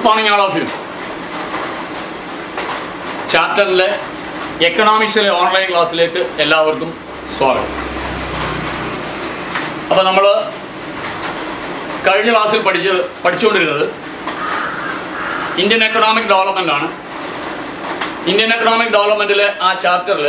Good morning all of you ചാപ്റ്ററിലെ എക്കണോമിക്സിലെ online ക്ലാസ്സിലേക്ക് എല്ലാവർക്കും സ്വാഗതം അപ്പോൾ നമ്മൾ കഴിഞ്ഞ ക്ലാസ്സിൽ പഠിച്ച് പഠിച്ചുകൊണ്ടിരുന്നത് ഇന്ത്യൻ എക്കണോമിക് ഡെവലപ്മെൻ്റ് ആണ് ഇന്ത്യൻ എക്കണോമിക് ഡെവലപ്മെൻറ്റിലെ ആ ചാപ്റ്ററിൽ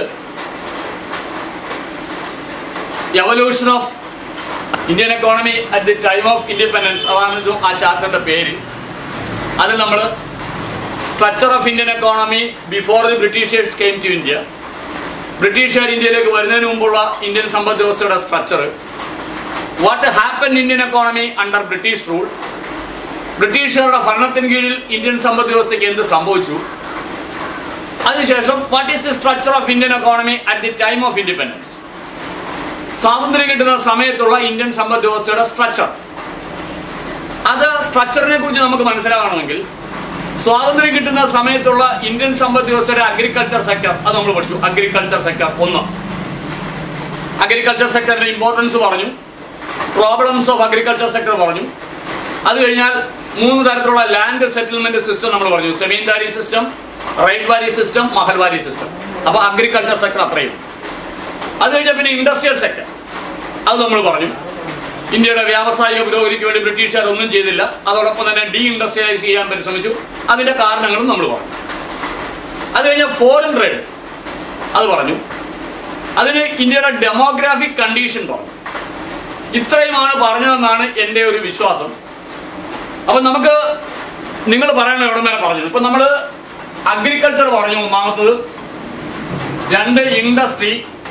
evolution of Indian economy at the time of independence അതാണ് ആ ചാപ്റ്ററിൻ്റെ പേര് അതിൽ നമ്മൾ structure of Indian economy before the Britishers came to India ബ്രിട്ടീഷുകാർ ഇന്ത്യയിലേക്ക് വരുന്നതിന് മുമ്പുള്ള ഇന്ത്യൻ സമ്പദ് വ്യവസ്ഥയുടെ structure what happen Indian economy under British rule ബ്രിട്ടീഷുകാരുടെ ഭരണത്തിന് കീഴിൽ ഇന്ത്യൻ സമ്പദ് വ്യവസ്ഥയ്ക്ക് എന്ത് സംഭവിച്ചു അതിനുശേഷം what is the structure of Indian economy at the time of independence സ്വാതന്ത്ര്യം കിട്ടുന്ന സമയത്തുള്ള ഇന്ത്യൻ സമ്പദ് വ്യവസ്ഥയുടെ സ്ട്രക്ചർ അത് സ്ട്രക്ചറിനെ കുറിച്ച് നമുക്ക് മനസ്സിലാകണമെങ്കിൽ സ്വാതന്ത്ര്യം കിട്ടുന്ന സമയത്തുള്ള ഇന്ത്യൻ സമ്പദ് വ്യവസ്ഥയുടെ അഗ്രികൾച്ചർ സെക്ടർ അത് നമ്മൾ പഠിച്ചു അഗ്രികൾച്ചർ സെക്ടർ ഒന്ന് അഗ്രികൾച്ചർ സെക്ടറിന്റെ ഇമ്പോർട്ടൻസ് പറഞ്ഞു പ്രോബ്ലംസ് ഓഫ് അഗ്രികൾച്ചർ സെക്ടർ പറഞ്ഞു അത് കഴിഞ്ഞാൽ മൂന്ന് തരത്തിലുള്ള ലാൻഡ് സെറ്റിൽമെന്റ് സിസ്റ്റം നമ്മൾ പറഞ്ഞു zamindari system ryotwari system mahalwari system അപ്പോൾ അഗ്രികൾച്ചർ സെക്ടർ അത്രയും അത് കഴിഞ്ഞാൽ പിന്നെ ഇൻഡസ്ട്രിയൽ സെക്ടർ അത് നമ്മൾ പറഞ്ഞു ഇന്ത്യയുടെ വ്യാവസായിക പുരോഗതിക്ക് വേണ്ടി ബ്രിട്ടീഷുകാർ ഒന്നും ചെയ്തില്ല അതോടൊപ്പം തന്നെ ഡീ ഇൻഡസ്ട്രിയലൈസ് ചെയ്യാൻ പരിശ്രമിച്ചു അതിന്റെ കാരണങ്ങളും നമ്മൾ പറഞ്ഞു അത് കഴിഞ്ഞാൽ ഫോറിൻ ട്രേഡ് അത് പറഞ്ഞു അതിന് ഇന്ത്യയുടെ ഡെമോഗ്രാഫിക് കണ്ടീഷൻ പറഞ്ഞു ഇത്രയുമാണ് പറഞ്ഞതെന്നാണ് എൻ്റെ ഒരു വിശ്വാസം അപ്പം നമുക്ക് നിങ്ങൾ പറയണം എവിടെ വരെ പറഞ്ഞു ഇപ്പം നമ്മൾ അഗ്രികൾച്ചർ പറഞ്ഞു ഒന്നാമത്തത് രണ്ട് ഇൻഡസ്ട്രി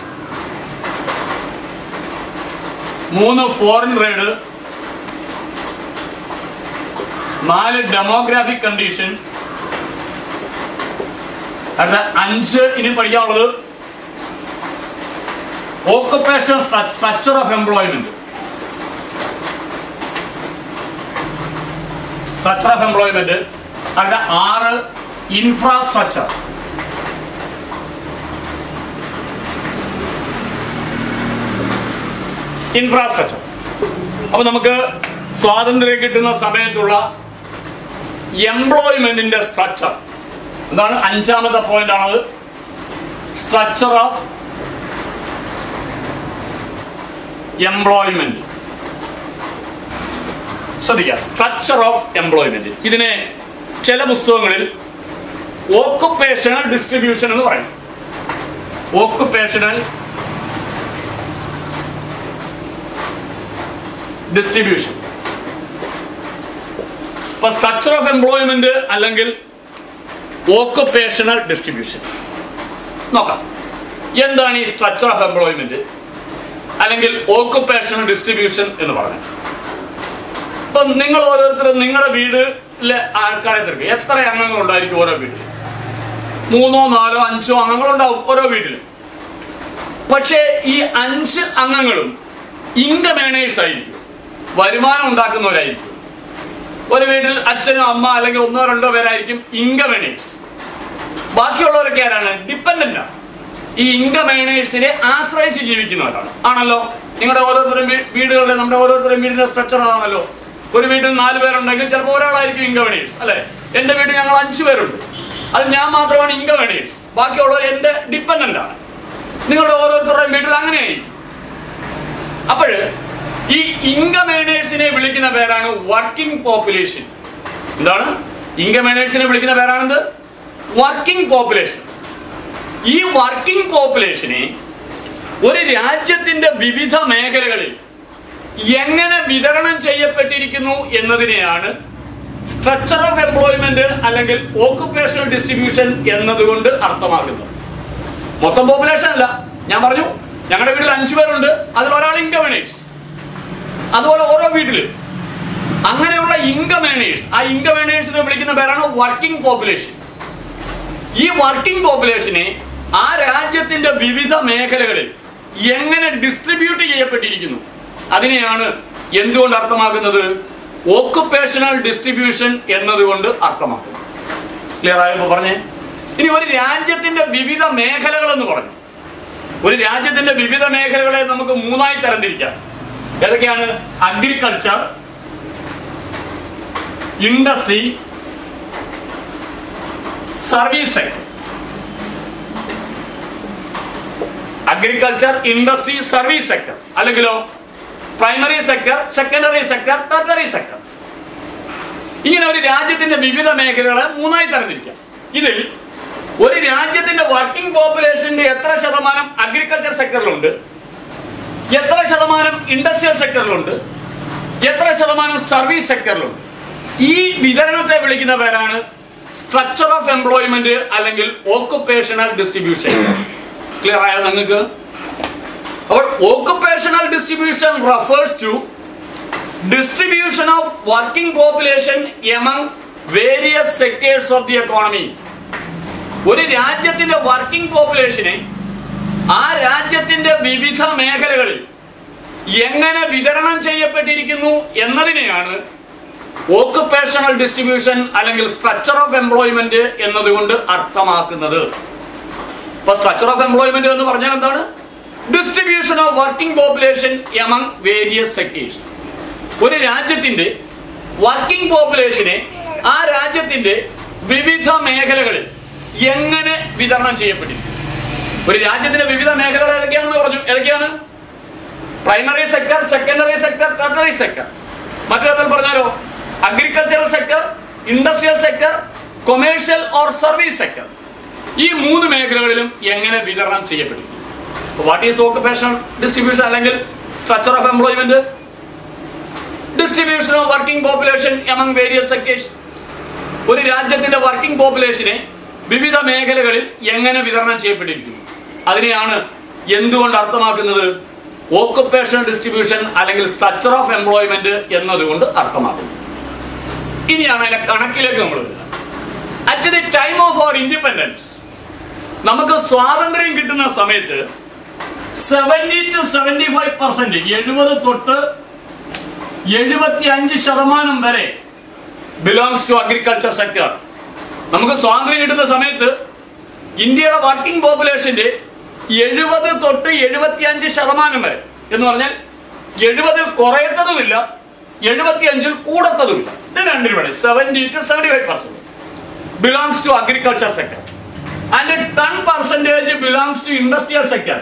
മൂന്ന് ഫോറിൻ ട്രേഡ് നാല് ഡെമോഗ്രാഫിക് കണ്ടീഷൻ അടുത്ത അഞ്ച് ഇനി പഠിക്കാനുള്ളത് occupation structure of employment structure of employment അടുത്ത ആറ് ഇൻഫ്രാസ്ട്രക്ചർ ഇൻഫ്രാസ്ട്രക്ചർ അപ്പൊ നമുക്ക് സ്വാതന്ത്ര്യം കിട്ടുന്ന സമയത്തുള്ള എംപ്ലോയ്മെന്റിന്റെ സ്ട്രക്ചർ എന്താണ് അഞ്ചാമത്തെ പോയിന്റ് ആണത് സ്ട്രക്ചർ ഓഫ് എംപ്ലോയ്മെന്റ് ശ്രദ്ധിക്കുക സ്ട്രക്ചർ ഓഫ് എംപ്ലോയ്മെന്റ് ഇതിനെ ചില പുസ്തകങ്ങളിൽ ഓക്കുപ്പേഷണൽ ഡിസ്ട്രിബ്യൂഷൻ എന്ന് പറയും ഓക്കുപ്പേഷണൽ ഡിസ്ട്രിബ്യൂഷൻ ഇപ്പൊ സ്ട്രക്ചർ ഓഫ് എംപ്ലോയ്മെന്റ് അല്ലെങ്കിൽ ഓക്കുപ്പേഷണൽ ഡിസ്ട്രിബ്യൂഷൻ നോക്കാം എന്താണ് ഈ സ്ട്രക്ചർ ഓഫ് എംപ്ലോയ്മെന്റ് അല്ലെങ്കിൽ ഓക്കുപ്പേഷണൽ ഡിസ്ട്രിബ്യൂഷൻ എന്ന് പറഞ്ഞത് ഇപ്പൊ നിങ്ങൾ ഓരോരുത്തരും നിങ്ങളുടെ വീട്ടിലെ ആൾക്കാരെ തിരക്കുക എത്ര അംഗങ്ങൾ ഉണ്ടായിരിക്കും ഓരോ വീട്ടിൽ മൂന്നോ നാലോ അഞ്ചോ അംഗങ്ങൾ ഉണ്ടാവും ഓരോ വീട്ടിലും പക്ഷേ ഈ അഞ്ച് അംഗങ്ങളും ഇൻകം ഏണേഴ്സ് ആയിരിക്കും വരുമാനം ഉണ്ടാക്കുന്നവരായിരിക്കും ഒരു വീട്ടിൽ അച്ഛനോ അമ്മ അല്ലെങ്കിൽ ഒന്നോ രണ്ടോ പേരായിരിക്കും ഇൻകം ഏണേഴ്സ് ബാക്കിയുള്ളവരൊക്കെ ആരാണ് ഡിപ്പെൻഡന്റ് ആണ് ഈ ഇൻകം ഏണേഴ്സിനെ ആശ്രയിച്ച് ജീവിക്കുന്നവരാണ് ആണല്ലോ നിങ്ങളുടെ ഓരോരുത്തരും വീടുകളിലെ നമ്മുടെ ഓരോരുത്തരും വീടിന്റെ സ്ട്രക്ചർ അതാണല്ലോ ഒരു വീട്ടിൽ നാല് പേരുണ്ടെങ്കിൽ ചിലപ്പോൾ ഒരാളായിരിക്കും ഇൻകം ഏണേഴ്സ് അല്ലെ എന്റെ വീട്ടിൽ ഞങ്ങൾ അഞ്ചു പേരുണ്ട് അത് ഞാൻ മാത്രമാണ് ഇൻകം ഏണേഴ്സ് ബാക്കിയുള്ളവർ എന്റെ ഡിപ്പെൻഡന്റ് ആണ് നിങ്ങളുടെ ഓരോരുത്തരുടെയും വീട്ടിൽ അങ്ങനെയായിരിക്കും അപ്പോൾ ഈ ഇൻകം ഏണേഴ്സിനെ വിളിക്കുന്ന പേരാണ് വർക്കിംഗ് പോപ്പുലേഷൻ എന്താണ് ഇൻകം ഏണേഴ്സിനെ വിളിക്കുന്ന പേരാണെന്ത് വർക്കിംഗ് പോപ്പുലേഷൻ ഈ വർക്കിംഗ് പോപ്പുലേഷനെ ഒരു രാജ്യത്തിന്റെ വിവിധ മേഖലകളിൽ എങ്ങനെ വിതരണം ചെയ്യപ്പെട്ടിരിക്കുന്നു എന്നതിനെയാണ് സ്ട്രക്ചർ ഓഫ് എംപ്ലോയ്മെന്റ് അല്ലെങ്കിൽ ഓക്കുപ്പേഷണൽ ഡിസ്ട്രിബ്യൂഷൻ എന്നതുകൊണ്ട് അർത്ഥമാക്കുന്നത് മൊത്തം പോപ്പുലേഷൻ അല്ല ഞാൻ പറഞ്ഞു ഞങ്ങളുടെ വീട്ടിൽ അഞ്ചു പേരുണ്ട് അതിൽ ഒരാൾ ഇൻകം ഏണേഴ്സ് അതുപോലെ ഓരോ വീട്ടിലും അങ്ങനെയുള്ള ഇൻകം ഏണേഴ്സ് ആ ഇൻകം ഏണേഴ്സിനെ വിളിക്കുന്ന പേരാണ് വർക്കിംഗ് പോപ്പുലേഷൻ ഈ വർക്കിംഗ് പോപ്പുലേഷനെ ആ രാജ്യത്തിന്റെ വിവിധ മേഖലകളിൽ എങ്ങനെ ഡിസ്ട്രിബ്യൂട്ട് ചെയ്യപ്പെട്ടിരിക്കുന്നു അതിനെയാണ് എന്തുകൊണ്ട് അർത്ഥമാക്കുന്നത് ഓക്കുപ്പേഷണൽ ഡിസ്ട്രിബ്യൂഷൻ എന്നതുകൊണ്ട് അർത്ഥമാക്കുന്നത് ക്ലിയർ ആയപ്പോ പറഞ്ഞേ ഇനി ഒരു രാജ്യത്തിന്റെ വിവിധ മേഖലകൾ എന്ന് പറഞ്ഞു ഒരു രാജ്യത്തിന്റെ വിവിധ മേഖലകളെ നമുക്ക് മൂന്നായി തരംതിരിക്കാം ഏതൊക്കെയാണ് agriculture industry service sector agriculture industry service sector അല്ലെങ്കിലോ primary sector secondary sector tertiary sector ഇങ്ങനെ ഒരു രാജ്യത്തിന്റെ വിവിധ മേഖലകളെ മൂന്നായി തരംതിരിക്കാം ഇതിൽ ഒരു രാജ്യത്തിന്റെ വർക്കിംഗ് പോപ്പുലേഷന്റെ എത്ര ശതമാനം അഗ്രികൾച്ചർ സെക്ടറിലുണ്ട് എത്ര ശതമാനം ഇൻഡസ്ട്രിയൽ സെക്ടറിലുണ്ട് എത്ര ശതമാനം സർവീസ് സെക്ടറിലുണ്ട് ഈ വിതരണത്തെ വിളിക്കുന്ന പേരാണ് സ്ട്രക്ചർ ഓഫ് എംപ്ലോയ്മെന്റ് അല്ലെങ്കിൽ ഓക്കുപേഷണൽ ഡിസ്ട്രിബ്യൂഷൻ ക്ലിയർ ആയോ നിങ്ങൾക്ക് അപ്പോൾ occupational distribution refers to distribution of working population among various sectors of the economy ഒരു രാജ്യത്തിന്റെ വർക്കിംഗ് പോപ്പുലേഷനെ ആ രാജ്യത്തിന്റെ വിവിധ മേഖലകളിൽ എങ്ങനെ വിതരണം ചെയ്യപ്പെട്ടിരിക്കുന്നു എന്നതിനെയാണ് ഓക്കുപേഷണൽ ഡിസ്ട്രിബ്യൂഷൻ അല്ലെങ്കിൽ സ്ട്രക്ചർ ഓഫ് എംപ്ലോയ്മെന്റ് എന്നതുകൊണ്ട് അർത്ഥമാക്കുന്നത് ഇപ്പൊ സ്ട്രക്ചർ ഓഫ് എംപ്ലോയ്മെന്റ് എന്ന് പറഞ്ഞാൽ എന്താണ് distribution of working population among various sectors ഒരു രാജ്യത്തിന്റെ വർക്കിംഗ് പോപ്പുലേഷനെ ആ രാജ്യത്തിന്റെ വിവിധ മേഖലകളിൽ എങ്ങനെ വിതരണം ചെയ്യപ്പെട്ടിരിക്കും ഒരു രാജ്യത്തിന്റെ വിവിധ മേഖലകൾ ഏതൊക്കെയാണെന്ന് പറഞ്ഞു ഏതൊക്കെയാണ് primary sector secondary sector tertiary sector മറ്റൊരു പറഞ്ഞാലോ agricultural sector industrial sector commercial or service sector ഈ മൂന്ന് മേഖലകളിലും എങ്ങനെ വിതരണം ചെയ്യപ്പെടും വാട്ട് ഈസ് ഓക്കുപേഷൻ ഡിസ്ട്രിബ്യൂഷൻ അല്ലെങ്കിൽ structure of employment distribution of working population among various sectors ഒരു രാജ്യത്തിന്റെ വർക്കിംഗ് പോപ്പുലേഷനെ വിവിധ മേഖലകളിൽ എങ്ങനെ വിതരണം ചെയ്യപ്പെട്ടിരിക്കുന്നു അതിനെയാണ് എന്തുകൊണ്ട് അർത്ഥമാക്കുന്നത് ഓക്കുപേഷൻ ഡിസ്ട്രിബ്യൂഷൻ അല്ലെങ്കിൽ സ്ട്രക്ചർ ഓഫ് എംപ്ലോയ്മെന്റ് എന്നതുകൊണ്ട് അർത്ഥമാക്കുന്നത് ഇനിയാണ് അതിന്റെ കണക്കിലേക്ക് നമ്മൾ വരുന്നത് at the time of our independence നമുക്ക് സ്വാതന്ത്ര്യം കിട്ടുന്ന സമയത്ത് seventy to seventy five percent എഴുപത് തൊട്ട് എഴുപത്തി അഞ്ച് ശതമാനം വരെ ബിലോങ്സ് ടു അഗ്രികൾച്ചർ സെക്ടർ നമുക്ക് സ്വാതന്ത്ര്യം കിട്ടുന്ന സമയത്ത് ഇന്ത്യയുടെ വർക്കിംഗ് പോപ്പുലേഷന്റെ എഴുപത് തൊട്ട് എഴുപത്തി അഞ്ച് ശതമാനം വരെ എന്ന് പറഞ്ഞാൽ എഴുപതിൽ കുറയത്തതുമില്ല എഴുപത്തി അഞ്ചിൽ കൂടത്തതുമില്ല ഇത് രണ്ടിനും seventy to seventy five percent belongs to agriculture sector and ten percentage belongs to industrial sector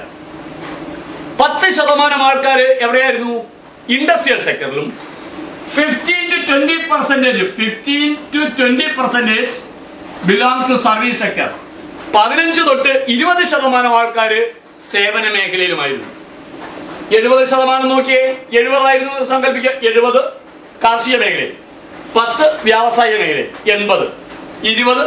പത്ത് ശതമാനം ആൾക്കാർ എവിടെയായിരുന്നു ഇൻഡസ്ട്രിയൽ സെക്ടറിലും fifteen to twenty percentage fifteen to twenty percentage belong to service sector പതിനഞ്ച് തൊട്ട് ഇരുപത് ശതമാനം ആൾക്കാർ സേവന മേഖലയിലുമായിരുന്നു എഴുപത് ശതമാനം നോക്കിയേ എഴുപതായിരുന്നു എന്ന് സങ്കല്പിക്കുക എഴുപത് കാർഷിക മേഖലയിൽ പത്ത് വ്യാവസായിക മേഖലയിൽ എൺപത് ഇരുപത്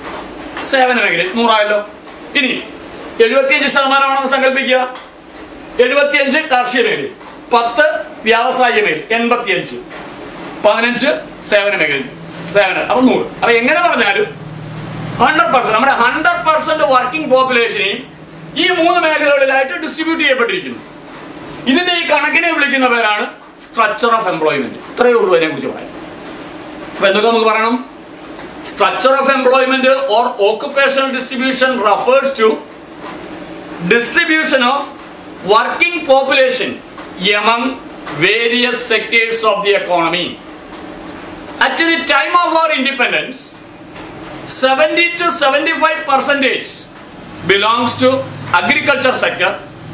സേവന മേഖലയിൽ നൂറായല്ലോ ഇനി എഴുപത്തിയഞ്ച് ശതമാനമാണെന്ന് സങ്കല്പിക്കുക എഴുപത്തിയഞ്ച് കാർഷിക മേഖലയിൽ പത്ത് വ്യാവസായിക മേഖല എൺപത്തിയഞ്ച് പതിനഞ്ച് സേവന മേഖലയിൽ സേവന അപ്പൊ നൂറ് അപ്പൊ എങ്ങനെ പറഞ്ഞാലും ഹൺഡ്രഡ് പെർസെന്റ് നമ്മുടെ ഹൺഡ്രഡ് പെർസെന്റ് വർക്കിംഗ് പോപ്പുലേഷനെയും ഈ മൂന്ന് മേഖലകളിലായിട്ട് ഡിസ്ട്രിബ്യൂട്ട് ചെയ്യപ്പെട്ടിരിക്കുന്നു ഇതിന്റെ ഈ കണക്കിനെ വിളിക്കുന്ന പേരാണ് സ്ട്രക്ചർ ഓഫ് എംപ്ലോയ്മെന്റ് ഇത്രയേ ഉള്ളൂ അതിനെ കുറിച്ച് പറയാൻ അപ്പൊ എന്തൊക്കെ നമുക്ക് പറയണം structure of employment or occupational distribution refers to distribution of working population among various sectors of the economy. At the time of our independence, 70 to 75 percentage belongs to agriculture sector,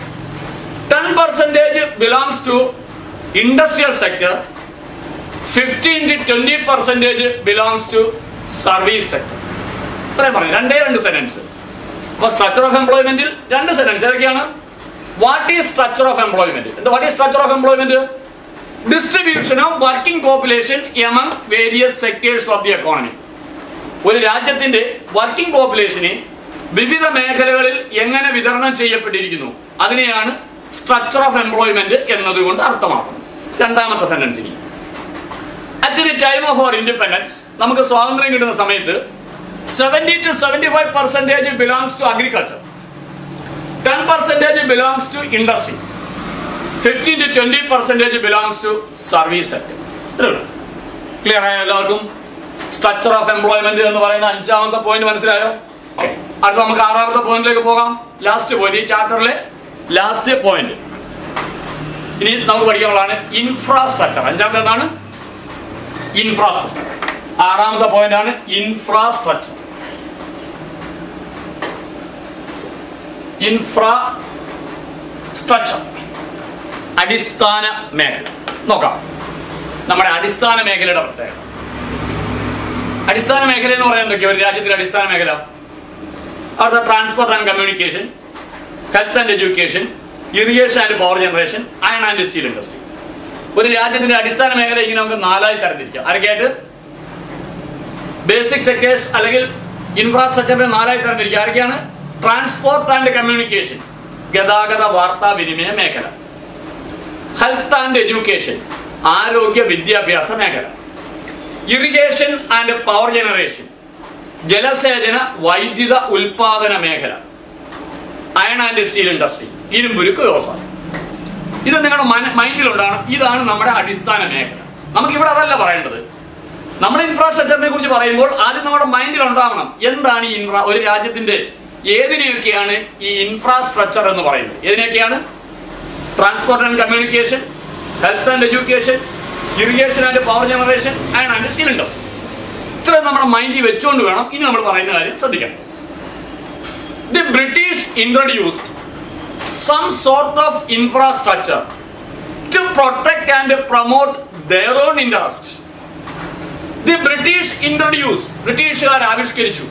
10 percentage belongs to industrial sector, 15 to 20 percentage belongs to service sector. ഇത്രയും പറഞ്ഞു രണ്ടേ രണ്ട് sentence അപ്പൊ structure of എംപ്ലോയ്മെന്റിൽ രണ്ട് sentence ഏതൊക്കെയാണ് what is structure of employment എന്താ what is structure of employment distribution of working population among various sectors of the economy ഒരു രാജ്യത്തിന്റെ വർക്കിംഗ് പോപ്പുലേഷനെ വിവിധ മേഖലകളിൽ എങ്ങനെ വിതരണം ചെയ്യപ്പെട്ടിരിക്കുന്നു അതിനെയാണ് സ്ട്രക്ചർ ഓഫ് എംപ്ലോയ്മെന്റ് എന്നതുകൊണ്ട് അർത്ഥമാക്കുന്നത് രണ്ടാമത്തെ സെന്റൻസ് ഇനി at the time of our independence നമുക്ക് സ്വാതന്ത്ര്യം കിട്ടുന്ന സമയത്ത് seventy to seventy five percentage belongs to agriculture ten percentage belongs to industry fifteen to twenty percentage belongs to service sector clear ആയോ എല്ലാവർക്കും സ്ട്രക്ചർ ഓഫ് എംപ്ലോയ്മെന്റ് എന്ന് പറയുന്ന അഞ്ചാമത്തെ point മനസ്സിലായോ Okay. അടുത്ത നമുക്ക് ആറാമത്തെ പോയിന്റിലേക്ക് പോകാം ലാസ്റ്റ് പോയിന്റ് ഈ ചാപ്റ്ററിലെ ലാസ്റ്റ് പോയിന്റ് ഇനി നമുക്ക് പഠിക്കാനുള്ളതാണ് ഇൻഫ്രാസ്ട്രക്ചർ അഞ്ചാമത്തെ എന്താണ് ഇൻഫ്രാസ്ട്രക്ചർ ആറാമത്തെ പോയിന്റ് ആണ് ഇൻഫ്രാസ്ട്രക്ചർ ഇൻഫ്രാ സ്ട്രക്ചർ അടിസ്ഥാന മേഖല നോക്കാം നമ്മുടെ അടിസ്ഥാന മേഖലയുടെ പ്രത്യേകത അടിസ്ഥാന മേഖല എന്ന് പറയാൻ എന്തൊക്കെയാ ഒരു രാജ്യത്തിന്റെ അടിസ്ഥാന മേഖല അവിടുത്തെ transport and communication health and education irrigation and power generation iron and steel industry ഒരു രാജ്യത്തിന്റെ അടിസ്ഥാന മേഖല ഇങ്ങനെ നമുക്ക് നാലായി തരംതിരിക്കാം ആരൊക്കെയായിട്ട് ബേസിക് സെക്ടേഴ്സ് അല്ലെങ്കിൽ ഇൻഫ്രാസ്ട്രക്ചറിന്റെ നാലായി തരംതിരിക്കുക ആരൊക്കെയാണ് ട്രാൻസ്പോർട്ട് ആൻഡ് കമ്മ്യൂണിക്കേഷൻ ഗതാഗത വാർത്താ വിനിമയ മേഖല ഹെൽത്ത് ആൻഡ് എഡ്യൂക്കേഷൻ ആരോഗ്യ വിദ്യാഭ്യാസ മേഖല ഇറിഗേഷൻ ആൻഡ് പവർ ജനറേഷൻ ജലസേചന വൈദ്യുത ഉൽപാദന മേഖല അയൺ ആൻഡ് സ്റ്റീൽ ഇൻഡസ്ട്രി ഇരുമ്പുരുക്ക് വ്യവസായം ഇത് നിങ്ങളുടെ മൈൻഡിൽ ഉണ്ടാകണം ഇതാണ് നമ്മുടെ അടിസ്ഥാന മേഖല നമുക്ക് ഇവിടെ അതല്ല പറയേണ്ടത് നമ്മൾ ഇൻഫ്രാസ്ട്രക്ചറിനെ കുറിച്ച് പറയുമ്പോൾ ആദ്യം നമ്മുടെ മൈൻഡിൽ ഉണ്ടാവണം എന്താണ് ഈ ഇൻഫ്രാ ഒരു രാജ്യത്തിന്റെ ഏതിനെയൊക്കെയാണ് ഈ ഇൻഫ്രാസ്ട്രക്ചർ എന്ന് പറയുന്നത് ഏതിനെയൊക്കെയാണ് transport and communication health and education irrigation and power generation and and steel industry ഇത്രയും നമ്മുടെ മൈൻഡിൽ വെച്ചുകൊണ്ട് വേണം ഇനി നമ്മൾ പറയുന്ന കാര്യം ശ്രദ്ധിക്കണം the British introduced some sort of infrastructure to protect and promote their own interest the British introduce ബ്രിട്ടീഷുകാർ ആവിഷ്കരിച്ചു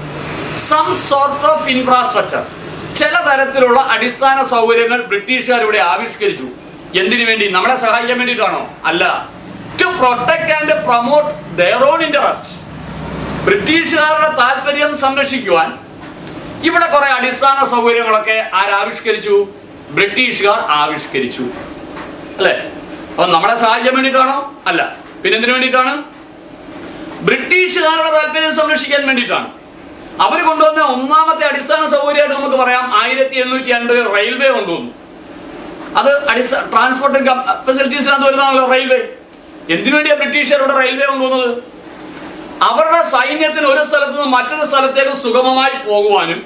സം സോർട്ട് ഓഫ് ഇൻഫ്രാസ്ട്രക്ചർ ചില തരത്തിലുള്ള അടിസ്ഥാന സൗകര്യങ്ങൾ ബ്രിട്ടീഷുകാർ ഇവിടെ ആവിഷ്കരിച്ചു എന്തിനു വേണ്ടി നമ്മളെ സഹായിക്കാൻ വേണ്ടിയിട്ടാണോ അല്ല to protect and promote their own interest ബ്രിട്ടീഷുകാരുടെ താല്പര്യം സംരക്ഷിക്കുവാൻ ഇവിടെ കുറെ അടിസ്ഥാന സൗകര്യങ്ങളൊക്കെ ആരാവിഷ്കരിച്ചു ബ്രിട്ടീഷുകാർ ആവിഷ്കരിച്ചു അല്ലെ അപ്പൊ നമ്മളെ സഹായിക്കാൻ വേണ്ടിയിട്ടാണോ അല്ല പിന്നെ എന്തിനു വേണ്ടിയിട്ടാണ് ബ്രിട്ടീഷുകാരുടെ താല്പര്യം സംരക്ഷിക്കാൻ വേണ്ടിയിട്ടാണ് അവർ കൊണ്ടുവന്ന ഒന്നാമത്തെ അടിസ്ഥാന സൗകര്യമായിട്ട് നമുക്ക് പറയാം ആയിരത്തി എണ്ണൂറ്റി അൻപതിൽ റെയിൽവേ കൊണ്ടുവന്നു അത് അടിസ്ഥാന ട്രാൻസ്പോർട്ടിംഗ് ഫെസിലിറ്റീസിനകത്ത് വരുന്നതാണല്ലോ റെയിൽവേ എന്തിനു വേണ്ടിയാണ് ബ്രിട്ടീഷുകാർ ഇവിടെ റെയിൽവേ കൊണ്ടുവന്നത് അവരുടെ സൈന്യത്തിന് ഒരു സ്ഥലത്ത് നിന്ന് മറ്റൊരു സ്ഥലത്തേക്ക് സുഗമമായി പോകുവാനും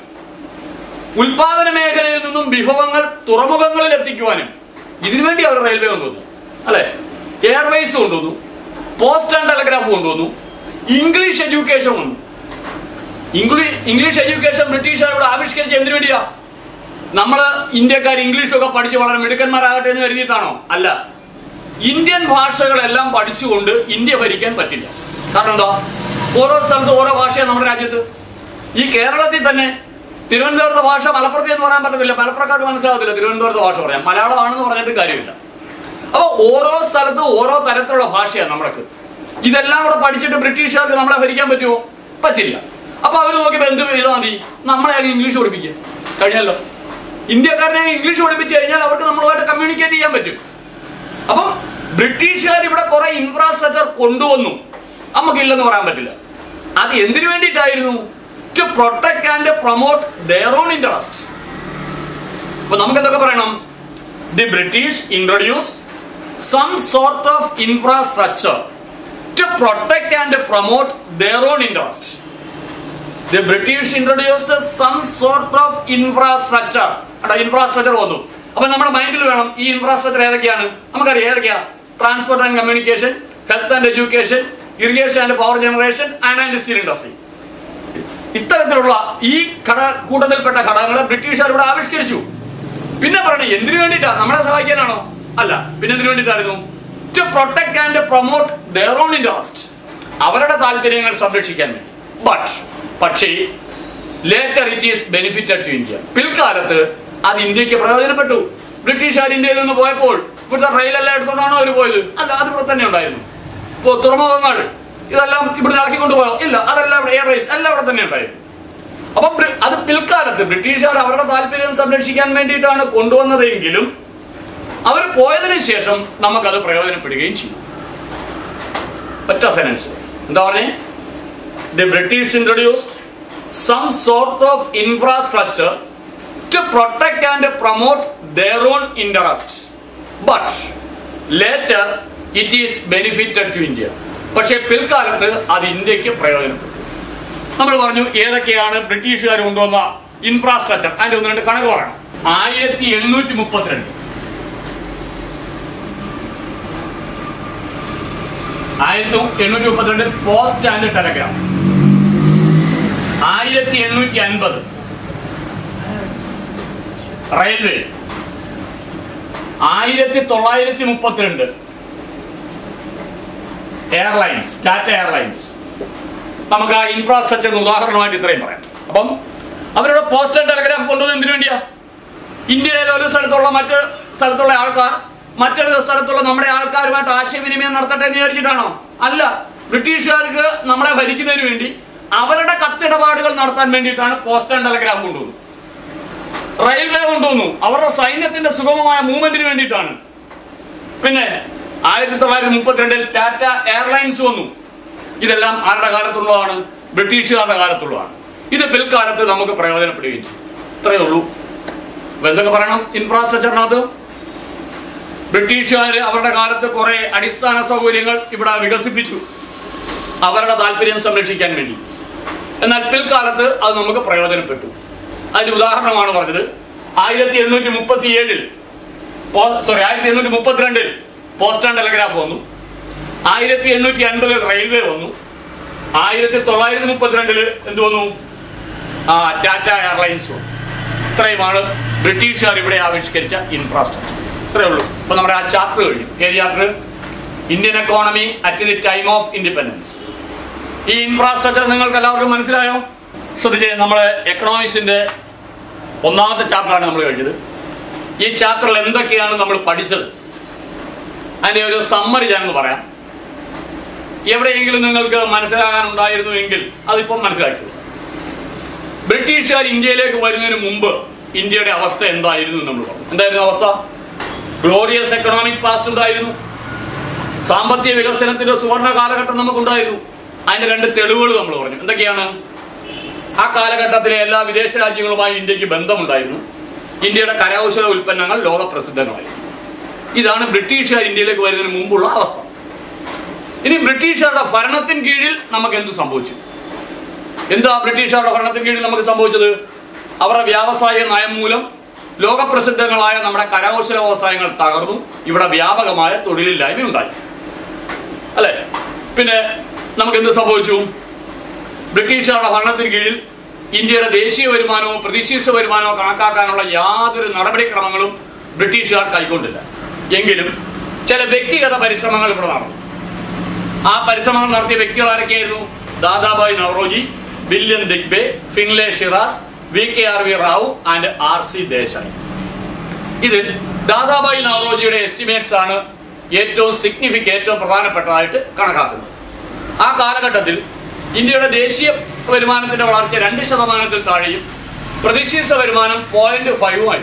ഉൽപാദന മേഖലയിൽ നിന്നും വിഭവങ്ങൾ തുറമുഖങ്ങളിൽ എത്തിക്കുവാനും ഇതിനുവേണ്ടി അവർ റെയിൽവേ കൊണ്ടുവന്നു അല്ലെ എയർവേസ് കൊണ്ടുവന്നു പോസ്റ്റ് ആൻഡ് ടെലഗ്രാഫ് കൊണ്ടുവന്നു ഇംഗ്ലീഷ് എഡ്യൂക്കേഷൻ വന്നു ഇംഗ്ലീഷ് ഇംഗ്ലീഷ് എഡ്യൂക്കേഷൻ ബ്രിട്ടീഷുകാർ ഇവിടെ ആവിഷ്കരിച്ച എന്തിനു വേണ്ടിയാ നമ്മൾ ഇന്ത്യക്കാർ ഇംഗ്ലീഷൊക്കെ പഠിച്ച് വളരെ മിടുക്കന്മാരാകട്ടെ എന്ന് കരുതിയിട്ടാണോ അല്ല ഇന്ത്യൻ ഭാഷകളെല്ലാം പഠിച്ചുകൊണ്ട് ഇന്ത്യ ഭരിക്കാൻ പറ്റില്ല കാരണം എന്താ ഓരോ സ്ഥലത്ത് ഓരോ ഭാഷയാണ് നമ്മുടെ രാജ്യത്ത് ഈ കേരളത്തിൽ തന്നെ തിരുവനന്തപുരത്തെ ഭാഷ മലപ്പുറത്ത് എന്ന് പറയാൻ പറ്റത്തില്ല മലപ്പുറക്കാർക്ക് മനസ്സിലാകത്തില്ല തിരുവനന്തപുരത്തെ ഭാഷ പറയാം മലയാളമാണെന്ന് പറഞ്ഞിട്ട് കാര്യമില്ല അപ്പോൾ ഓരോ സ്ഥലത്തും ഓരോ തരത്തിലുള്ള ഭാഷയാണ് നമ്മൾക്ക് ഇതെല്ലാം കൂടെ പഠിച്ചിട്ട് ബ്രിട്ടീഷുകാർക്ക് നമ്മളെ ഭരിക്കാൻ പറ്റുമോ പറ്റില്ല അപ്പൊ അവർ നോക്കിയപ്പോൾ എന്ത് ചെയ്താൽ മതി നമ്മളെ അങ്ങ് ഇംഗ്ലീഷ് പഠിപ്പിക്കുക കഴിഞ്ഞല്ലോ ഇന്ത്യക്കാരനെ ഇംഗ്ലീഷ് പഠിപ്പിച്ചു കഴിഞ്ഞാൽ അവർക്ക് നമ്മളുമായിട്ട് കമ്മ്യൂണിക്കേറ്റ് ചെയ്യാൻ പറ്റും അപ്പം ബ്രിട്ടീഷുകാർ ഇവിടെ കുറെ ഇൻഫ്രാസ്ട്രക്ചർ കൊണ്ടുവന്നു നമുക്കില്ലെന്ന് പറയാൻ പറ്റില്ല അത് എന്തിനു വേണ്ടിയിട്ടായിരുന്നു to protect and promote their own interest അപ്പൊ നമുക്ക് എന്തൊക്കെ പറയണം the British introduce some sort of infrastructure to protect and promote their own interest the British introduced some sort of infrastructure infrastructure വന്നു അപ്പൊ നമ്മുടെ മൈൻഡിൽ വേണം ഈ ഇൻഫ്രാസ്ട്രക്ചർ ഏതൊക്കെയാണ് നമുക്കറിയാം ഏതൊക്കെയാ transport and communication health and education irrigation and power generation and and steel industry ഇത്തരത്തിലുള്ള ഈ ഘട കൂട്ടത്തിൽപ്പെട്ട ഘടകങ്ങളെ ബ്രിട്ടീഷുകാർ ഇവിടെ ആവിഷ്കരിച്ചു പിന്നെ പറയണേ എന്തിനു വേണ്ടിയിട്ടാ നമ്മളെ സഹായിക്കാനാണോ അല്ല പിന്നെ എന്തിനു വേണ്ടിയിട്ടായിരുന്നു to protect and promote their own interest അവരുടെ താല്പര്യങ്ങൾ സംരക്ഷിക്കാൻ വേണ്ടി ബട്ട് പക്ഷേ later it is benefited to India പിൽക്കാലത്ത് അത് ഇന്ത്യക്ക് പ്രയോജനപ്പെട്ടു ബ്രിട്ടീഷുകാർ ഇന്ത്യയിൽ നിന്ന് പോയപ്പോൾ ഇവിടുത്തെ റെയിലെല്ലാം എടുത്തുകൊണ്ടാണോ അവർ പോയത് അല്ല അത് ഇവിടെ തന്നെ ഉണ്ടായിരുന്നു ഇപ്പോൾ തുറമുഖങ്ങൾ ഇതെല്ലാം ഇവിടെ ഇറക്കിക്കൊണ്ട് പോയോ ഇല്ല അതെല്ലാം ഇവിടെ എയർവേസ് എല്ലാം ഇവിടെ തന്നെ ഉണ്ടായിരുന്നു അപ്പം ബ്രി- അത് പിൽക്കാലത്ത് ബ്രിട്ടീഷുകാർ അവരുടെ താല്പര്യം സംരക്ഷിക്കാൻ വേണ്ടിയിട്ടാണ് കൊണ്ടുവന്നതെങ്കിലും അവർ പോയതിനു ശേഷം നമുക്കത് പ്രയോജനപ്പെടുകയും ചെയ്യും ഒറ്റ സെനൻസ് എന്താ പറഞ്ഞേ the British introduced some sort of infrastructure to protect and promote their own interest but later it is benefited to India പക്ഷേ പിൽക്കാലത്ത് അത് ഇന്ത്യക്ക് പ്രയോജനപ്പെട്ടു നമ്മൾ പറഞ്ഞു ഏതൊക്കെയാണ് ബ്രിട്ടീഷുകാർ കൊണ്ടുവന്ന ഇൻഫ്രാസ്ട്രക്ചർ അതിന്റെ ഒന്ന് രണ്ട് കണക്ക് പറയണം ആയിരത്തി എണ്ണൂറ്റി മുപ്പത്തിരണ്ട് ആയിരത്തി എണ്ണൂറ്റി മുപ്പത്തിരണ്ട് പോസ്റ്റ് ആൻഡ് ടെലഗ്രാം ആയിരത്തി എണ്ണൂറ്റി അൻപത് റെയിൽവേ ആയിരത്തി തൊള്ളായിരത്തി മുപ്പത്തിരണ്ട് എയർലൈൻസ് ടാറ്റ എയർലൈൻസ് നമുക്ക് ആ ഇൻഫ്രാസ്ട്രക്ചറിന് ഉദാഹരണമായിട്ട് ഇത്രയും പറയാം അപ്പം അവരുടെ പോസ്റ്റൽ ടെലിഗ്രാഫ് കൊണ്ടുവന്നത് എന്തിനു വേണ്ടിയാ ഇന്ത്യയിലെ ഒരു സ്ഥലത്തുള്ള മറ്റ് സ്ഥലത്തുള്ള ആൾക്കാർ മറ്റൊരു സ്ഥലത്തുള്ള നമ്മുടെ ആൾക്കാരുമായിട്ട് ആശയവിനിമയം നടത്തട്ടെ എന്ന് വിചാരിച്ചിട്ടാണോ അല്ല ബ്രിട്ടീഷുകാർക്ക് നമ്മളെ ഭരിക്കുന്നതിന് വേണ്ടി അവരുടെ കത്തിടപാടുകൾ നടത്താൻ വേണ്ടിയിട്ടാണ് പോസ്റ്റൽ ടെലിഗ്രാഫ് കൊണ്ടുവന്നത് റെയിൽവേ കൊണ്ടുവന്നു അവരുടെ സൈന്യത്തിന്റെ സുഗമമായ മൂവ്മെന്റിന് വേണ്ടിയിട്ടാണ് പിന്നെ ആയിരത്തി തൊള്ളായിരത്തി മുപ്പത്തിരണ്ടിൽ ടാറ്റ എയർലൈൻസ് വന്നു ഇതെല്ലാം ആരുടെ കാലത്തുള്ളതാണ് ബ്രിട്ടീഷുകാരുടെ കാലത്തുള്ളതാണ് ഇത് പിൽക്കാലത്ത് നമുക്ക് പ്രയോജനപ്പെടുകയും ചെയ്യും ഇത്രയേ ഉള്ളൂ അപ്പൊ എന്തൊക്കെ പറയണം ഇൻഫ്രാസ്ട്രക്ചറിനകത്ത് ബ്രിട്ടീഷുകാർ അവരുടെ കാലത്ത് കുറെ അടിസ്ഥാന സൗകര്യങ്ങൾ ഇവിടെ വികസിപ്പിച്ചു അവരുടെ താല്പര്യം സംരക്ഷിക്കാൻ വേണ്ടി എന്നാൽ പിൽക്കാലത്ത് അത് നമുക്ക് പ്രയോജനപ്പെട്ടു അതിന് ഉദാഹരണമാണ് പറഞ്ഞത് ആയിരത്തി എണ്ണൂറ്റി മുപ്പത്തി ഏഴിൽ സോറി ആയിരത്തി എണ്ണൂറ്റി മുപ്പത്തിരണ്ടിൽ പോസ്റ്റൽ ടെലിഗ്രാഫ് വന്നു ആയിരത്തി എണ്ണൂറ്റി അൻപതിൽ റെയിൽവേ വന്നു ആയിരത്തി തൊള്ളായിരത്തി മുപ്പത്തിരണ്ടിൽ എന്ത് വന്നു ആ ടാറ്റ എയർലൈൻസ് വന്നു ഇത്രയുമാണ് ബ്രിട്ടീഷുകാർ ഇവിടെ ആവിഷ്കരിച്ച ഇൻഫ്രാസ്ട്രക്ചർ ഇത്രയേ ഉള്ളൂ ഇപ്പൊ നമ്മുടെ ആ ചാപ്റ്റർ കഴിഞ്ഞു ഏത് chapter Indian economy at the time of independence ഈ ഇൻഫ്രാസ്ട്രക്ചർ നിങ്ങൾക്ക് എല്ലാവർക്കും മനസ്സിലായോ ശ്രദ്ധിച്ചേ നമ്മളെ എക്കണോമിക്സിന്റെ ഒന്നാമത്തെ ചാപ്റ്ററാണ് നമ്മൾ കഴിഞ്ഞത് ഈ ചാപ്റ്ററിൽ എന്തൊക്കെയാണ് നമ്മൾ പഠിച്ചത് അതിന്റെ ഒരു സമ്മറി ഞാനൊന്ന് പറയാം എവിടെയെങ്കിലും നിങ്ങൾക്ക് മനസ്സിലാകാനുണ്ടായിരുന്നു എങ്കിൽ അതിപ്പം മനസ്സിലാക്കി ബ്രിട്ടീഷുകാർ ഇന്ത്യയിലേക്ക് വരുന്നതിന് മുമ്പ് ഇന്ത്യയുടെ അവസ്ഥ എന്തായിരുന്നു എന്ന് നമ്മൾ പറഞ്ഞു എന്തായിരുന്നു അവസ്ഥ ഗ്ലോറിയസ് എക്കണോമിക് പാസ്റ്റ് ഉണ്ടായിരുന്നു സാമ്പത്തിക വികസനത്തിന്റെ സുവർണ കാലഘട്ടം നമുക്കുണ്ടായിരുന്നു അതിന്റെ രണ്ട് തെളിവുകൾ നമ്മൾ പറഞ്ഞു എന്തൊക്കെയാണ് ആ കാലഘട്ടത്തിലെ എല്ലാ വിദേശ രാജ്യങ്ങളുമായി ഇന്ത്യക്ക് ബന്ധമുണ്ടായിരുന്നു ഇന്ത്യയുടെ കരകൗശല ഉൽപ്പന്നങ്ങൾ ലോക പ്രസിദ്ധങ്ങളായിരുന്നു ഇതാണ് ബ്രിട്ടീഷുകാർ ഇന്ത്യയിലേക്ക് വരുന്നതിന് മുമ്പുള്ള അവസ്ഥ ഇനി ബ്രിട്ടീഷുകാരുടെ ഭരണത്തിന് കീഴിൽ നമുക്ക് എന്ത് സംഭവിച്ചു എന്താ ബ്രിട്ടീഷുകാരുടെ ഭരണത്തിന് കീഴിൽ നമുക്ക് സംഭവിച്ചത് അവരുടെ വ്യാവസായിക നയം മൂലം ലോകപ്രസിദ്ധങ്ങളായ നമ്മുടെ കരകൗശല വ്യവസായങ്ങൾ തകർന്നു ഇവിടെ വ്യാപകമായ തൊഴിലില്ലായ്മ ഉണ്ടായി അല്ലെ പിന്നെ നമുക്ക് എന്ത് സംഭവിച്ചു ബ്രിട്ടീഷുകാരുടെ ഭരണത്തിന് കീഴിൽ ഇന്ത്യയുടെ ദേശീയ വരുമാനമോ പ്രതിശീർഷ വരുമാനമോ കണക്കാക്കാനുള്ള യാതൊരു നടപടിക്രമങ്ങളും ബ്രിട്ടീഷുകാർ കൈക്കൊണ്ടില്ല എങ്കിലും ചില വ്യക്തിഗത പരിശ്രമങ്ങൾ ഇവിടെ നടന്നു ആ പരിശ്രമങ്ങൾ നടത്തിയ വ്യക്തികൾ ആരൊക്കെയായിരുന്നു Dadabhai Naoroji William Digby Findlay Shirras V K R V Rao and R C Desai ഇതിൽ ദാദാബായ് നവറോജിയുടെ എസ്റ്റിമേറ്റ്സ് ആണ് ഏറ്റവും സിഗ്നിഫിക്കൻ ഏറ്റവും പ്രധാനപ്പെട്ടതായിട്ട് കണക്കാക്കുന്നത് ആ കാലഘട്ടത്തിൽ ഇന്ത്യയുടെ ദേശീയ വരുമാനത്തിന്റെ വളർച്ച രണ്ട് ശതമാനത്തിൽ താഴെയും പ്രതിശീർഷ വരുമാനം പോയിന്റ് ഫൈവും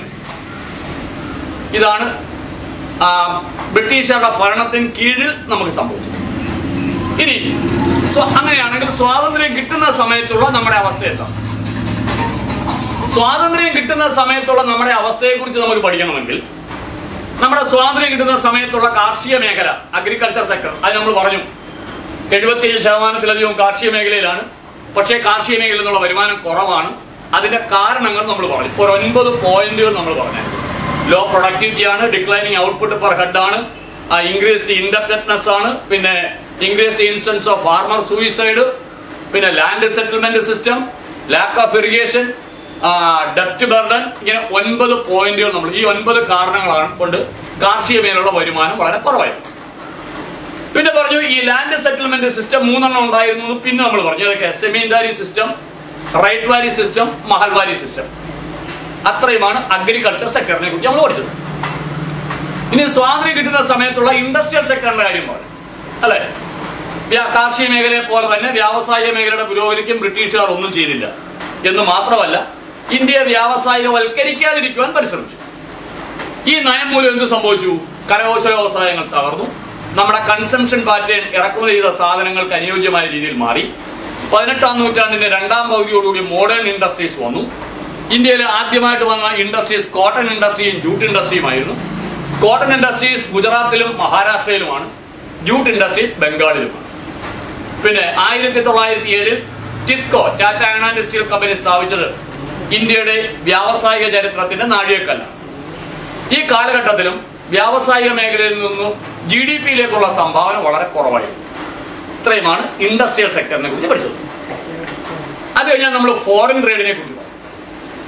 ഇതാണ് ആ, ബ്രിട്ടീഷുകാരുടെ ഭരണത്തിന് കീഴിൽ നമുക്ക് സംഭവിച്ചത് ഇനി സ്വ- അങ്ങനെയാണെങ്കിൽ സ്വാതന്ത്ര്യം കിട്ടുന്ന സമയത്തുള്ള നമ്മുടെ അവസ്ഥ എന്താ സ്വാതന്ത്ര്യം കിട്ടുന്ന സമയത്തുള്ള നമ്മുടെ അവസ്ഥയെക്കുറിച്ച് നമുക്ക് പഠിക്കണമെങ്കിൽ നമ്മുടെ സ്വാതന്ത്ര്യം കിട്ടുന്ന സമയത്തുള്ള കാർഷിക മേഖല അഗ്രികൾച്ചർ സെക്ടർ അത് നമ്മൾ പറഞ്ഞു എഴുപത്തിയേഴ് ശതമാനത്തിലധികം കാർഷിക മേഖലയിലാണ് പക്ഷേ കാർഷിക മേഖലയിൽ നിന്നുള്ള വരുമാനം കുറവാണ് അതിന്റെ കാരണങ്ങൾ നമ്മൾ പറഞ്ഞു ഒരു ഒൻപത് പോയിന്റുകൾ നമ്മൾ പറഞ്ഞു ലോ പ്രൊഡക്ടിവിറ്റി ആണ് ഡിക്ലൈനിങ് ഔട്ട്പുട്ട് പെർ ഹെഡ് ആണ് ഇൻക്രീസ്ഡ് ഇൻഡപ്റ്റഡ്നെസ് ആണ് പിന്നെ increased instance of farmer suicide പിന്നെ land settlement system lack of irrigation ഡെപ്റ്റ് ബർഡൻ ഇങ്ങനെ ഒൻപത് പോയിന്റുകൾ നമ്മൾ ഈ ഒൻപത് കാരണങ്ങളാണ് കൊണ്ട് കാർഷിക മേഖലയുടെ വരുമാനം വളരെ കുറവായിരുന്നു പിന്നെ പറഞ്ഞു ഈ ലാൻഡ് സെറ്റിൽമെന്റ് സിസ്റ്റം മൂന്നെണ്ണം ഉണ്ടായിരുന്നു എന്ന് പിന്നെ നമ്മൾ പറഞ്ഞു അതൊക്കെ zamindari system ryotwari system mahalwari system അത്രയുമാണ് അഗ്രികൾച്ചർ സെക്ടറിനെ കുറിച്ച് നമ്മൾ പഠിച്ചത് ഇനി സ്വാതന്ത്ര്യം കിട്ടുന്ന സമയത്തുള്ള ഇൻഡസ്ട്രിയൽ സെക്ടറിന്റെ കാര്യം പറഞ്ഞു അല്ലെ വ്യാ- കാർഷിക മേഖലയെ പോലെ തന്നെ വ്യാവസായിക മേഖലയുടെ പുരോഗതിക്കും ബ്രിട്ടീഷുകാർ ഒന്നും ചെയ്തില്ല എന്ന് മാത്രമല്ല ഇന്ത്യയെ വ്യാവസായികവൽക്കരിക്കാതിരിക്കുവാൻ പരിശ്രമിച്ചു ഈ നയം മൂലം എന്ത് സംഭവിച്ചു കരകൗശല വ്യവസായങ്ങൾ തകർന്നു നമ്മുടെ കൺസംഷൻ പാറ്റേൺ ഇറക്കുമതി ചെയ്ത സാധനങ്ങൾക്ക് അനുയോജ്യമായ രീതിയിൽ മാറി പതിനെട്ടാം നൂറ്റാണ്ടിന്റെ രണ്ടാം പകുതിയോടുകൂടി മോഡേൺ ഇൻഡസ്ട്രീസ് വന്നു ഇന്ത്യയിൽ ആദ്യമായിട്ട് വന്ന ഇൻഡസ്ട്രീസ് കോട്ടൺ ഇൻഡസ്ട്രിയും ജൂട്ട് ഇൻഡസ്ട്രിയുമായിരുന്നു കോട്ടൺ ഇൻഡസ്ട്രീസ് ഗുജറാത്തിലും മഹാരാഷ്ട്രയിലുമാണ് ജൂട്ട് ഇൻഡസ്ട്രീസ് ബംഗാളിലുമാണ് പിന്നെ ആയിരത്തി തൊള്ളായിരത്തി ഏഴിൽ TISCO Tata iron and steel company സ്ഥാപിച്ചത് ഇന്ത്യയുടെ വ്യാവസായിക ചരിത്രത്തിന്റെ നാഴികക്കല്ലാണ് ഈ കാലഘട്ടത്തിലും വ്യാവസായിക മേഖലയിൽ നിന്നും ജി ഡി പിയിലേക്കുള്ള സംഭാവന വളരെ കുറവായിരുന്നു ഇത്രയുമാണ് ഇൻഡസ്ട്രിയൽ സെക്ടറിനെ കുറിച്ച് പഠിച്ചത് അത് കഴിഞ്ഞാൽ നമ്മൾ ഫോറിൻ ട്രേഡിനെ കുറിച്ച് പറഞ്ഞു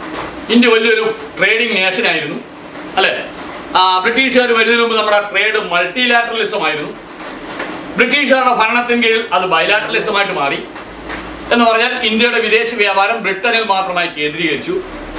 ഇന്ത്യ വലിയൊരു ട്രേഡിംഗ് നേഷനായിരുന്നു അല്ലെ ബ്രിട്ടീഷുകാർ വരുന്നതിന് മുമ്പ് നമ്മുടെ ട്രേഡ് മൾട്ടിലാറ്ററലിസം ആയിരുന്നു ബ്രിട്ടീഷുകാരുടെ ഭരണത്തിന് കീഴിൽ അത് ബൈലാറ്ററലിസമായിട്ട് മാറി എന്ന് പറഞ്ഞാൽ ഇന്ത്യയുടെ വിദേശ വ്യാപാരം ബ്രിട്ടനിൽ മാത്രമായി കേന്ദ്രീകരിച്ചു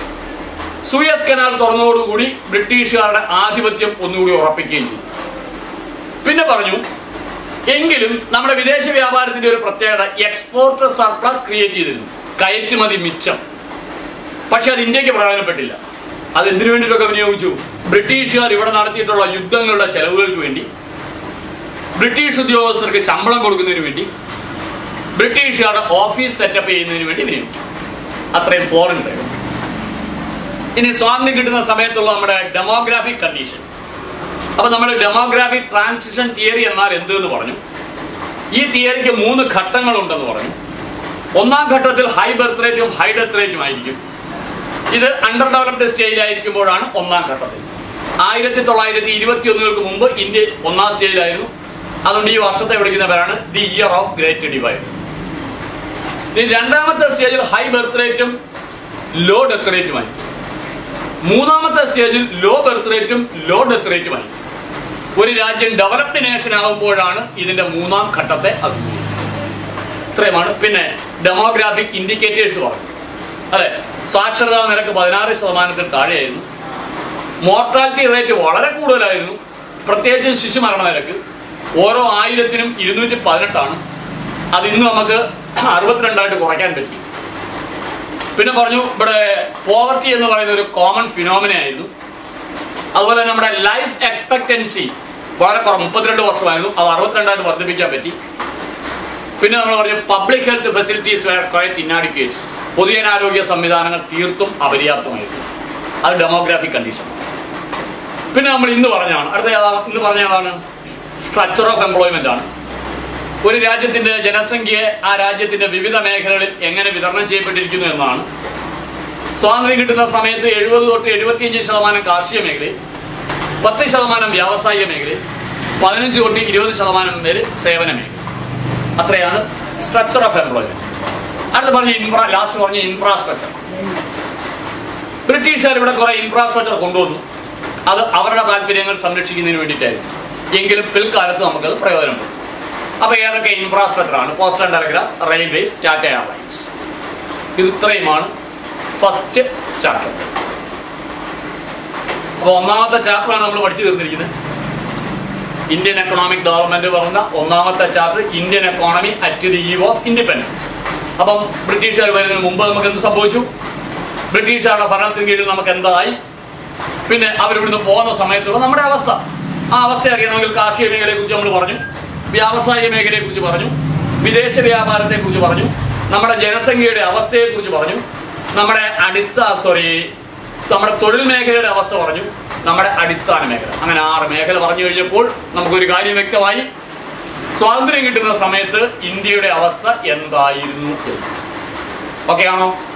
സൂയസ് കനാൽ തുറന്നതോടുകൂടി ബ്രിട്ടീഷുകാരുടെ ആധിപത്യം ഒന്നുകൂടി ഉറപ്പിക്കുകയും ചെയ്തു പിന്നെ പറഞ്ഞു എങ്കിലും നമ്മുടെ വിദേശ വ്യാപാരത്തിന്റെ ഒരു പ്രത്യേകത എക്സ്പോർട്ട് സർപ്ലസ് ക്രിയേറ്റ് ചെയ്തിരുന്നു കയറ്റുമതി മിച്ചം പക്ഷെ അത് ഇന്ത്യക്ക് പ്രയോജനപ്പെട്ടില്ല അത് എന്തിനു വേണ്ടിയിട്ടൊക്കെ വിനിയോഗിച്ചു ബ്രിട്ടീഷുകാർ ഇവിടെ നടത്തിയിട്ടുള്ള യുദ്ധങ്ങളുടെ ചെലവുകൾക്ക് വേണ്ടി ബ്രിട്ടീഷ് ഉദ്യോഗസ്ഥർക്ക് ശമ്പളം കൊടുക്കുന്നതിന് വേണ്ടി ബ്രിട്ടീഷുകാരുടെ ഓഫീസ് സെറ്റപ്പ് ചെയ്യുന്നതിന് വേണ്ടി വിനിയോഗിച്ചു അത്രയും ഫോറിൻ ട്രേഡ് ഇനി സ്വാതന്ത്ര്യം കിട്ടുന്ന സമയത്തുള്ള നമ്മുടെ ഡെമോഗ്രാഫിക് കണ്ടീഷൻ അപ്പൊ നമ്മൾ ഡെമോഗ്രാഫിക് ട്രാൻസിഷൻ തിയറി എന്നാൽ എന്ത് എന്ന് പറഞ്ഞു ഈ തിയറിക്ക് മൂന്ന് ഘട്ടങ്ങളുണ്ടെന്ന് പറഞ്ഞു ഒന്നാം ഘട്ടത്തിൽ ഹൈ ബർത്ത് റേറ്റും ഹൈ ഡെത്ത് റേറ്റും ആയിരിക്കും ഇത് അണ്ടർ ഡെവലപ്ഡ് സ്റ്റേജിലായിരിക്കുമ്പോഴാണ് ഒന്നാം ഘട്ടത്തിൽ ആയിരത്തി തൊള്ളായിരത്തി ഇരുപത്തി ഒന്നുകൾക്ക് മുമ്പ് ഇന്ത്യ ഒന്നാം സ്റ്റേജിലായിരുന്നു അതുകൊണ്ട് ഈ വർഷത്തെ വിളിക്കുന്ന പേരാണ് the year of great divide ഇനി രണ്ടാമത്തെ സ്റ്റേജിൽ ഹൈ ബർത്ത് റേറ്റും ലോ ഡെത്ത് റേറ്റുമായി മൂന്നാമത്തെ സ്റ്റേജിൽ ലോ ബർത്ത് റേറ്റും ലോ ഡെത്ത് റേറ്റുമായി ഒരു രാജ്യം ഡെവലപ്ഡ് നേഷൻ ആകുമ്പോഴാണ് ഇതിന്റെ മൂന്നാം ഘട്ടത്തെ അഭിമുഖീകരിക്കുന്നത് ഇത്രയുമാണ് പിന്നെ ഡെമോഗ്രാഫിക് ഇൻഡിക്കേറ്റേഴ്സ് പറഞ്ഞു അതെ സാക്ഷരതാ നിരക്ക് പതിനാറ് ശതമാനത്തിൽ താഴെയായിരുന്നു മോർട്ടാലിറ്റി റേറ്റ് വളരെ കൂടുതലായിരുന്നു പ്രത്യേകിച്ചും ശിശുമരണ നിരക്ക് ഓരോ ആയിരത്തിനും ഇരുന്നൂറ്റി പതിനെട്ടാണ് അത് ഇന്ന് നമുക്ക് അറുപത്തിരണ്ടായിട്ട് കുറയ്ക്കാൻ പറ്റി പിന്നെ പറഞ്ഞു ഇവിടെ പോവർട്ടി എന്ന് പറയുന്ന ഒരു കോമൺ ഫിനോമിന ആയിരുന്നു അതുപോലെ നമ്മുടെ ലൈഫ് എക്സ്പെക്ടൻസി വളരെ കുറവ് മുപ്പത്തിരണ്ട് വർഷമായിരുന്നു അത് അറുപത്തിരണ്ടായിട്ട് വർദ്ധിപ്പിക്കാൻ പറ്റി പിന്നെ നമ്മൾ പറഞ്ഞു public health facilities were quite inadequate പൊതുജനാരോഗ്യ സംവിധാനങ്ങൾ തീർത്തും അപര്യാപ്തമായിരുന്നു അത് ഡെമോഗ്രാഫിക് കണ്ടീഷൻ പിന്നെ നമ്മൾ ഇന്ന് പറഞ്ഞതാണ് അടുത്ത ഏതാണ് ഇന്ന് പറഞ്ഞതാണ് സ്ട്രക്ചർ ഓഫ് എംപ്ലോയ്മെന്റ് ആണ് ഒരു രാജ്യത്തിന്റെ ജനസംഖ്യയെ ആ രാജ്യത്തിന്റെ വിവിധ മേഖലകളിൽ എങ്ങനെ വിതരണം ചെയ്യപ്പെട്ടിരിക്കുന്നു എന്നാണ് സ്വാതന്ത്ര്യം കിട്ടുന്ന സമയത്ത് എഴുപത് തൊട്ട് എഴുപത്തിയഞ്ച് ശതമാനം കാർഷിക മേഖലയിൽ പത്ത് ശതമാനം വ്യാവസായിക മേഖലയിൽ പതിനഞ്ച് തൊട്ട് ഇരുപത് ശതമാനം പേര് സേവന മേഖല അത്രയാണ് സ്ട്രക്ചർ ഓഫ് എംപ്ലോയ്മെന്റ് അടുത്ത് പറഞ്ഞ ഇൻഫ്രാ ലാസ്റ്റ് പറഞ്ഞ ഇൻഫ്രാസ്ട്രക്ചർ ബ്രിട്ടീഷുകാർ ഇവിടെ കുറെ ഇൻഫ്രാസ്ട്രക്ചർ കൊണ്ടുവന്നു അത് അവരുടെ താല്പര്യങ്ങൾ സംരക്ഷിക്കുന്നതിന് വേണ്ടിയിട്ടായിരുന്നു എങ്കിലും പിൽക്കാലത്ത് നമുക്കത് പ്രയോജനപ്പെടും അപ്പൊ ഏതൊക്കെ ഇൻഫ്രാസ്ട്രക്ചർ ആണ് postal and telegraph railways Tata airlines ഇത് ഇത്രയുമാണ് ഫസ്റ്റ് ചാപ്റ്റർ അപ്പോൾ ഒന്നാമത്തെ ചാപ്റ്ററാണ് നമ്മൾ പഠിച്ചു തീർന്നിരിക്കുന്നത് ഇന്ത്യൻ എക്കണോമിക് ഡെവലപ്മെന്റ് പറഞ്ഞ ഒന്നാമത്തെ chapter Indian economy at the eve of independence അപ്പം ബ്രിട്ടീഷുകാർ വരുന്നതിന് മുമ്പ് നമുക്ക് എന്ത് സംഭവിച്ചു ബ്രിട്ടീഷുകാരുടെ ഭരണത്തിന് കീഴിൽ നമുക്ക് എന്തായി പിന്നെ അവരിവിടുന്ന് പോകുന്ന സമയത്തുള്ള നമ്മുടെ അവസ്ഥ ആ അവസ്ഥ അറിയണമെങ്കിൽ കാർഷിക മേഖലയെ കുറിച്ച് നമ്മൾ പറഞ്ഞു വ്യാവസായിക മേഖലയെ കുറിച്ച് പറഞ്ഞു വിദേശ വ്യാപാരത്തെ കുറിച്ച് പറഞ്ഞു നമ്മുടെ ജനസംഖ്യയുടെ അവസ്ഥയെ കുറിച്ച് പറഞ്ഞു നമ്മുടെ അടിസ്ഥാന സോറി നമ്മുടെ തൊഴിൽ മേഖലയുടെ അവസ്ഥ പറഞ്ഞു നമ്മുടെ അടിസ്ഥാന മേഖല അങ്ങനെ ആറ് മേഖല പറഞ്ഞു കഴിഞ്ഞപ്പോൾ നമുക്കൊരു കാര്യം വ്യക്തമായി സ്വാതന്ത്ര്യം കിട്ടുന്ന സമയത്ത് ഇന്ത്യയുടെ അവസ്ഥ എന്തായിരുന്നു എന്ന് ഓക്കെ ആണോ